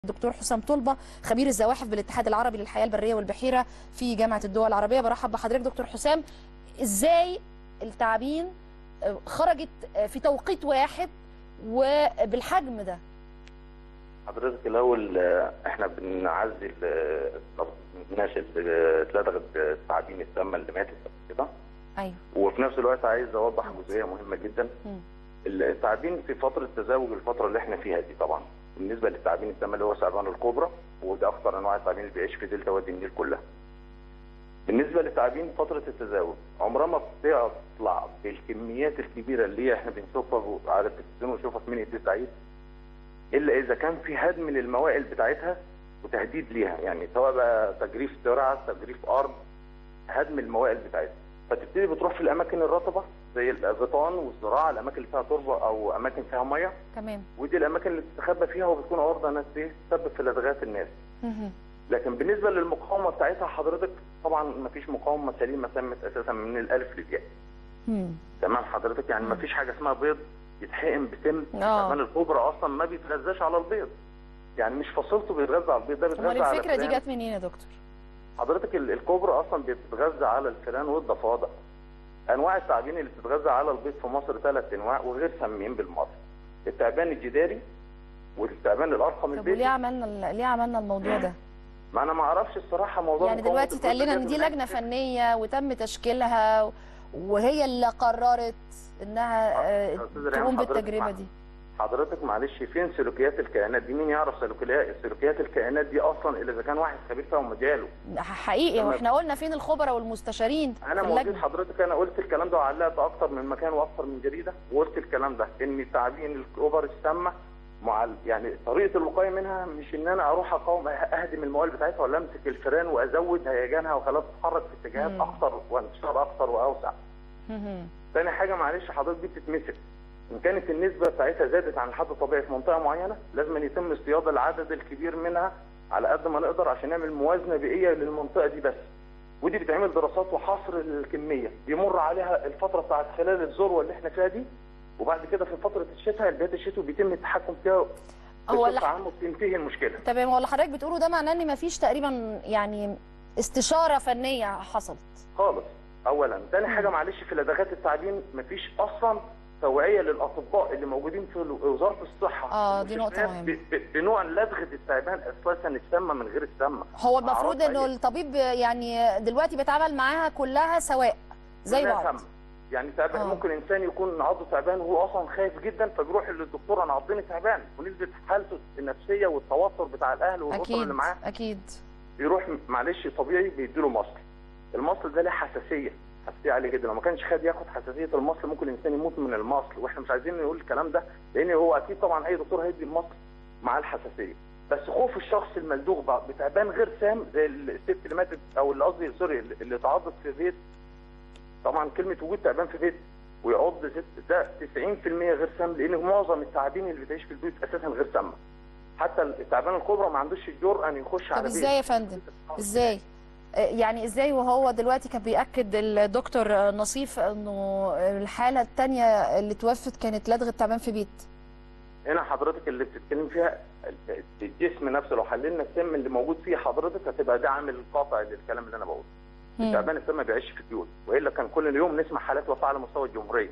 الدكتور حسام طلبه خبير الزواحف بالاتحاد العربي للحياه البريه والبحيره في جامعه الدول العربيه برحب بحضرتك دكتور حسام ازاي التعابين آه، خرجت آه، في توقيت واحد وبالحجم ده حضرتك الاول آه، احنا بنعزي ال- الناس اللي اتلدغت التعابين السامه اللي ماتت قبل كده ايوه وفي نفس الوقت عايز اوضح جزئيه مهمه جدا مم. التعابين في فتره تزاوج الفتره اللي احنا فيها دي طبعا بالنسبه للتعابين السامه اللي هو ثعبان الكوبرا وده اكثر انواع التعابين اللي بيعيش في دلتا وادي النيل كلها بالنسبه للتعابين فتره التزاوج عمرها ما بتطلع بالكميات الكبيره اللي هي احنا بنشوفها على التلفزيون ونشوفها في مني سعيد الا اذا كان في هدم للموائل بتاعتها وتهديد ليها يعني سواء بقى تجريف زراعه تجريف ارض هدم الموائل بتاعتها فتبتدي بتروح في الاماكن الرطبه زي الغيطان والزراعه الاماكن اللي فيها تربه او اماكن فيها ميه تمام ودي الاماكن اللي بتستخبى فيها وبتكون عرضه ناس ايه تسبب في لدغات الناس مهم. لكن بالنسبه للمقاومه بتاعتها حضرتك طبعا ما فيش مقاومه سليمه تمت اساسا من الالف للياء مم. تمام حضرتك يعني ما فيش حاجه اسمها بيض يتحقن بسم آه. كمان الكوبرا اصلا ما بيتغذاش على البيض يعني مش فصيلته بيتغذى على البيض ده امال بيتغذى على الفكره دي الفئران. جت منين يا دكتور حضرتك ال- الكوبرا اصلا بتتغذى على الفئران والضفادع انواع التعابين اللي بتتغذى على البيض في مصر ثلاث انواع وغير سامين بالمره التعبان الجداري والتعبان الارقم طب البيتي وليه عملنا ليه عملنا الموضوع ده ما انا ما اعرفش الصراحه موضوع يعني مقاومة دلوقتي اتقال لنا ان دي البيض ده لجنه فنيه وتم تشكيلها وهي اللي قررت انها آه، يا أستاذ ريهام، تقوم حضرتك بالتجربه مع- دي حضرتك معلش فين سلوكيات الكائنات دي مين يعرف سلوكيات سلوكيات الكائنات دي اصلا الا اذا كان واحد خبير فيها ومجاله حقيقي تمام. واحنا قلنا فين الخبراء والمستشارين انا في موجود اللجنه حضرتك انا قلت الكلام ده وعلقت اكتر من مكان واكتر من جريده وقلت الكلام ده ان التعابين الاوبر السامه مع ال- يعني طريقه الوقايه منها مش ان انا اروح اقاوم اهدم الموال بتاعتها ولا امسك الفئران وازود هيجانها واخليها تتحرك في اتجاهات مم. اكتر وانتشار اكتر واوسع. مهم. تاني حاجه معلش حضرتك دي بتتمسك ان كانت النسبه بتاعتها زادت عن الحد الطبيعي في منطقه معينه لازم أن يتم اصطياد العدد الكبير منها على قد ما نقدر عشان نعمل موازنه بيئيه للمنطقه دي بس ودي بتعمل دراسات وحصر الكميه بيمر عليها الفتره بتاعت خلال الذروه اللي احنا فيها دي وبعد كده في فتره الشتاء البيت الشتوي بيتم التحكم فيها هو اللي بصفه عامه وبتنتهي المشكله تمام هو اللي حضرتك بتقوله ده معناه ان مفيش تقريبا يعني استشاره فنيه حصلت خالص اولا تاني حاجه معلش في لدغات التعابين مفيش اصلا توعيه للاطباء اللي موجودين في وزاره الصحه آه، دي نقطة والمستشفيات مهمة. ب- ب- بنوع لدغه التعبان اساسا السامه من غير السامه هو المفروض أعرفها انه إيه؟ الطبيب يعني دلوقتي بيتعامل معاها كلها سواء زي كلها بعض سامة. يعني تعبان آه. ممكن انسان يكون عضه تعبان وهو اصلا خايف جدا فبيروح للدكتور انا عضني تعبان ونسبه حالته النفسيه والتوتر بتاع الاهل والاسره اكيد اللي معاه اكيد بيروح معلش طبيعي بيديله مصل المصل ده له حساسيه حساسيه عاليه جدا لو ما كانش خد ياخد حساسيه المصل ممكن الانسان يموت من المصل واحنا مش عايزين نقول الكلام ده لان هو اكيد طبعا اي دكتور هيدي المصل مع الحساسيه بس خوف الشخص الملدوغ بقى بتعبان غير سام زي الست اللي ماتت او اللي قصدي سوري اللي اتعضت في بيت طبعا كلمه وجود تعبان في بيت ويعض ست ده 90% غير سام لان معظم التعابين اللي بتعيش في البيوت اساسا غير سامه حتى التعبان الكبرى ما عندوش الجرأه ان يخش طب على بيت ازاي يا فندم ازاي آه، يعني ازاي وهو دلوقتي كان بياكد الدكتور آه، نصيف انه الحاله الثانيه اللي توفت كانت لدغه تعبان في بيت هنا حضرتك اللي بتتكلم فيها الجسم نفسه لو حللنا السم اللي موجود فيه حضرتك هتبقى ده عامل قاطع للكلام اللي انا بقوله. مم. التعبان السم ما بيعيش في البيوت والا كان كل يوم نسمع حالات وفاه على مستوى الجمهوريه.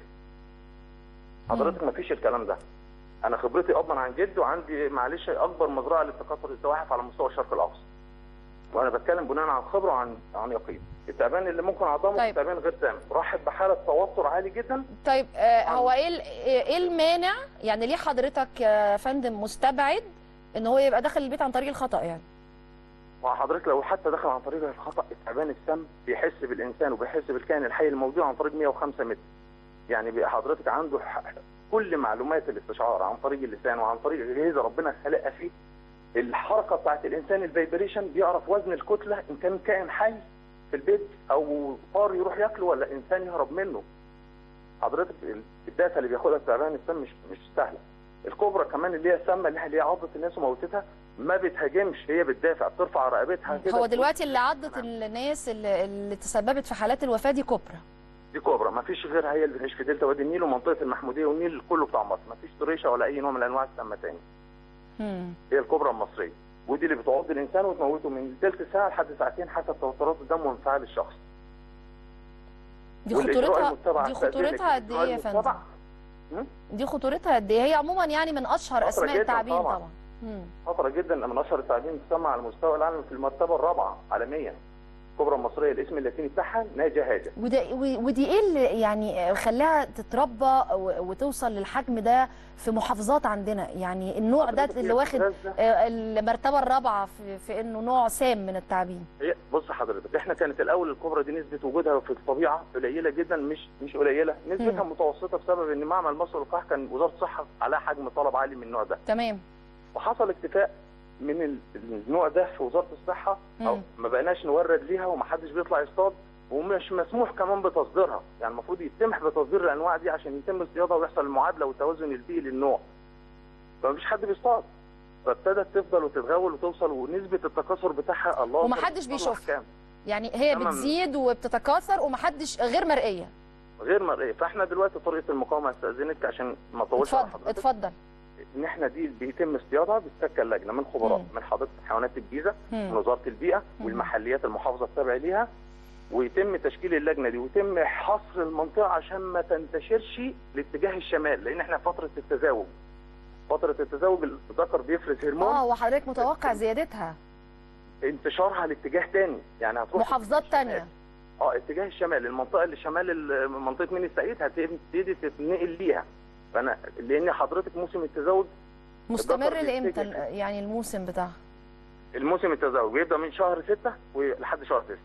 حضرتك ما فيش الكلام ده. انا خبرتي اضمن عن جد وعندي معلش اكبر مزرعه للتكاثر الزواحف على مستوى الشرق الاوسط. وانا بتكلم بناء عن خبره وعن عن يقين. التعبان اللي ممكن اعضمه طيب. تعبان غير سام راحت بحاله توتر عالي جدا طيب آه، هو ايه ال- ايه المانع يعني ليه حضرتك يا فندم مستبعد ان هو يبقى داخل البيت عن طريق الخطا يعني وحضرتك لو حتى دخل عن طريق الخطا التعبان السم بيحس بالانسان وبيحس بالكائن الحي الموجود عن طريق 105 متر يعني بيبقى حضرتك عنده ح- كل معلومات الاستشعار عن طريق اللسان وعن طريق الاجهزه ربنا خلقها فيه الحركه بتاعت الانسان الفايبريشن بيعرف وزن الكتله ان كان كائن حي في البيت او طار يروح ياكله ولا انسان يهرب منه حضرتك ال- الداتا اللي بياخدها التعبان السم مش مش سهله الكوبرا كمان اللي هي سامه اللي هي- اللي هي عضت الناس وموتتها ما بتهاجمش هي بتدافع بترفع رقبتها كده هو دلوقتي اللي عضت الناس اللي, اللي تسببت في حالات الوفاه دي كوبرا دي كوبرا ما فيش غيرها هي اللي بتعيش في دلتا وادي النيل ومنطقه المحموديه والنيل كله بتاع مصر ما فيش طريشه ولا اي نوع من انواع السامه تاني مم. هي الكوبرا المصريه ودي اللي بتعض الانسان وتموته من ثلث ساعه لحد ساعتين حسب توترات الدم وانفعال الشخص دي والإجراء خطورتها المتبع دي استأذنك، خطورتها قد ايه يا الإجراء فندم المتبع دي خطورتها قد ايه هي عموما يعني من اشهر خطرة اسماء جداً التعابين طبعاً. طبعا مم. خطرة جدا من اشهر التعابين تسمى على مستوى العالم في المرتبه الرابعه عالميا الكوبرا المصريه الاسم اللاتيني بتاعها ناجا هاجا وده و- ودي ايه اللي يعني خلاها تتربى و- وتوصل للحجم ده في محافظات عندنا يعني النوع ده حضرتك اللي هي واخد بتتغذى- آه، المرتبه الرابعه في, في انه نوع سام من التعابين هي بص حضرتك احنا كانت الاول الكوبرا دي نسبه وجودها في الطبيعه قليله جدا مش مش قليله نسبتها مم. متوسطه بسبب ان معمل مصر للقاح كان وزاره الصحه عليها حجم طلب عالي من النوع ده تمام وحصل اكتفاء من ال- النوع ده في وزاره الصحه او مم. ما بقيناش نورد ليها ومحدش بيطلع يصطاد ومش مسموح كمان بتصديرها يعني المفروض يتسمح بتصدير الانواع دي عشان يتم اصطيادها ويحصل المعادله والتوازن البيئي للنوع فمفيش حد بيصطاد فابتدت تفضل وتتغول وتوصل ونسبه التكاثر بتاعها الله ومحدش أكبر، بيشوفها. كام. يعني هي تمام. بتزيد وبتتكاثر ومحدش غير مرئيه غير مرئيه فاحنا دلوقتي طريقه المقاومه استاذنك عشان ما اطولش على اتفضل حضرتك اتفضل ان احنا دي بيتم اصطيادها بتشكل لجنه من خبراء مم. من حديقه حيوانات الجيزه من مم. وزاره البيئه مم. والمحليات المحافظه التابعه ليها ويتم تشكيل اللجنه دي ويتم حصر المنطقه عشان ما تنتشرش لاتجاه الشمال لان احنا في فتره التزاوج فتره التزاوج الذكر بيفرز هرمون اه وحضرتك متوقع زيادتها انتشارها لاتجاه تاني يعني هتروح محافظات اتجاه تانية الشمال. اه اتجاه الشمال المنطقه اللي شمال ال- منطقه مين السعيد هتبتدي تتنقل ليها فانا لان حضرتك موسم التزاوج مستمر الذكر لامتى بيتجه. يعني الموسم بتاعها الموسم التزاوج بيبدا من شهر 6 ولحد شهر 9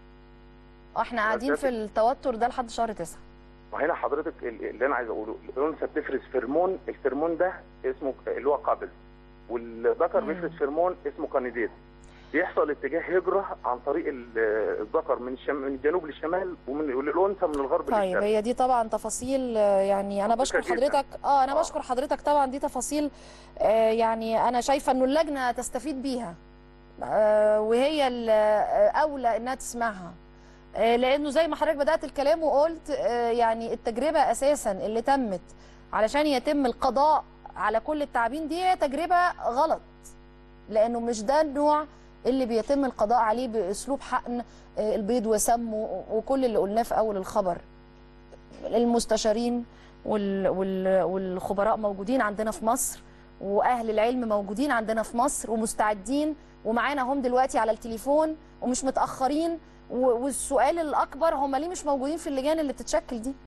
احنا قاعدين في التوتر ده لحد شهر تسعة وهنا حضرتك ال- اللي انا عايز اقوله الانثى بتفرز فيرمون الفيرمون ده اسمه اللي هو قابل والذكر مم. بيفرز فيرمون اسمه كانديديت بيحصل اتجاه هجره عن طريق ال- الذكر من الشم... من الجنوب للشمال ومن والانثى من الغرب طيب للشرق هي دي طبعا تفاصيل آه، يعني انا بشكر جداً. حضرتك اه انا آه. بشكر حضرتك طبعا دي تفاصيل آه، يعني انا شايفه انه اللجنه تستفيد بيها آه، وهي الاولى انها تسمعها آه، لانه زي ما حضرتك بدات الكلام وقلت آه، يعني التجربه اساسا اللي تمت علشان يتم القضاء على كل التعابين دي هي تجربه غلط لانه مش ده النوع اللي بيتم القضاء عليه باسلوب حقن آه، البيض وسمه وكل اللي قلناه في اول الخبر المستشارين وال وال والخبراء موجودين عندنا في مصر واهل العلم موجودين عندنا في مصر ومستعدين ومعانا هم دلوقتي على التليفون ومش متاخرين و- والسؤال الاكبر هم ليه مش موجودين في اللجان اللي بتتشكل دي